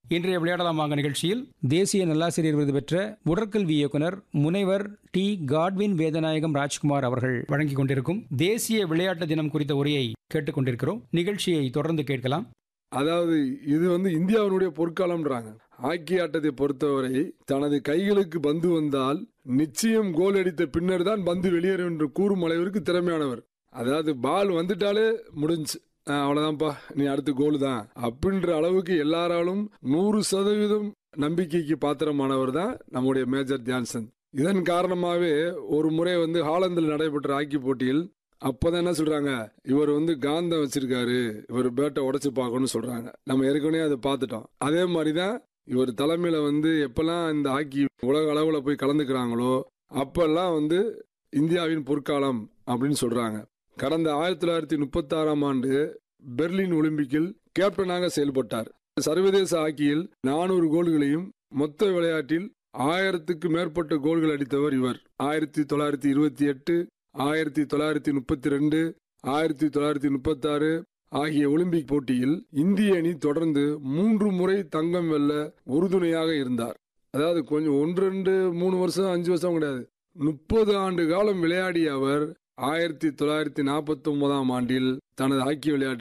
இன்றைய விளையாடலாம் வாங்க நிகழ்ச்சியில் தேசிய நல்லாசிரியர் விருது பெற்ற உடற்கல்வி இயக்குனர் முனைவர் டி காட்வின் வேதநாயகம் ராஜ்குமார் அவர்கள் வழங்கிக் கொண்டிருக்கும் தேசிய விளையாட்டு தினம் குறித்த உரையை கேட்டுக்கொண்டிருக்கிறோம் நிகழ்ச்சியை தொடர்ந்து கேட்கலாம் அதாவது இது வந்து இந்தியாவினுடைய பொற்காலம்ன்றாங்க ஹாக்கி ஆட்டத்தை பொறுத்தவரை தனது கைகளுக்கு பந்து வந்தால் நிச்சயம் கோல் அடித்த பின்னர் தான் பந்து வெளியேறும் என்று கூறும் அளவிற்கு திறமையானவர் அதாவது பால் வந்துட்டாலே முடிஞ்சு அஹ் அவ்வளவுதான்ப்பா நீ அடுத்து கோல் தான் அப்படின்ற அளவுக்கு எல்லாராலும் நூறு சதவீதம் நம்பிக்கைக்கு பாத்திரமானவர் தான் நம்முடைய மேஜர் தியான்சந்த் இதன் காரணமாகவே ஒரு முறை வந்து ஹாலந்தில் நடைபெற்ற ஹாக்கி போட்டியில் அப்பதான் என்ன சொல்றாங்க இவர் வந்து காந்தம் வச்சிருக்காரு இவர் பேட்டை உடைச்சு பார்க்கணும்னு சொல்றாங்க நம்ம ஏற்கனவே அதை பார்த்துட்டோம் அதே மாதிரி தான் இவர் தலைமையில வந்து எப்பெல்லாம் இந்த ஹாக்கி உலக அளவுல போய் கலந்துக்கிறாங்களோ அப்பெல்லாம் வந்து இந்தியாவின் பொற்காலம் அப்படின்னு சொல்றாங்க கடந்த ஆயிரத்தி தொள்ளாயிரத்தி முப்பத்தி ஆறாம் ஆண்டு பெர்லின் ஒலிம்பிக்கில் கேப்டனாக செயல்பட்டார் சர்வதேச ஹாக்கியில் நானூறு கோல்களையும் மொத்த விளையாட்டில் ஆயிரத்துக்கு மேற்பட்ட கோல்கள் அடித்தவர் இவர் ஆயிரத்தி தொள்ளாயிரத்தி இருபத்தி எட்டு ஆயிரத்தி தொள்ளாயிரத்தி முப்பத்தி ரெண்டு ஆயிரத்தி தொள்ளாயிரத்தி முப்பத்தாறு ஆகிய ஒலிம்பிக் போட்டியில் இந்திய அணி தொடர்ந்து மூன்று முறை தங்கம் வெல்ல உறுதுணையாக இருந்தார் அதாவது கொஞ்சம் ஒன்று ரெண்டு மூணு வருஷம் அஞ்சு வருஷம் கிடையாது முப்பது ஆண்டு காலம் விளையாடிய அவர் ஆயிரத்தி தொள்ளாயிரத்தி நாற்பத்தி ஒன்பதாம் ஆண்டில் தனது ஹாக்கி விளையாட்டு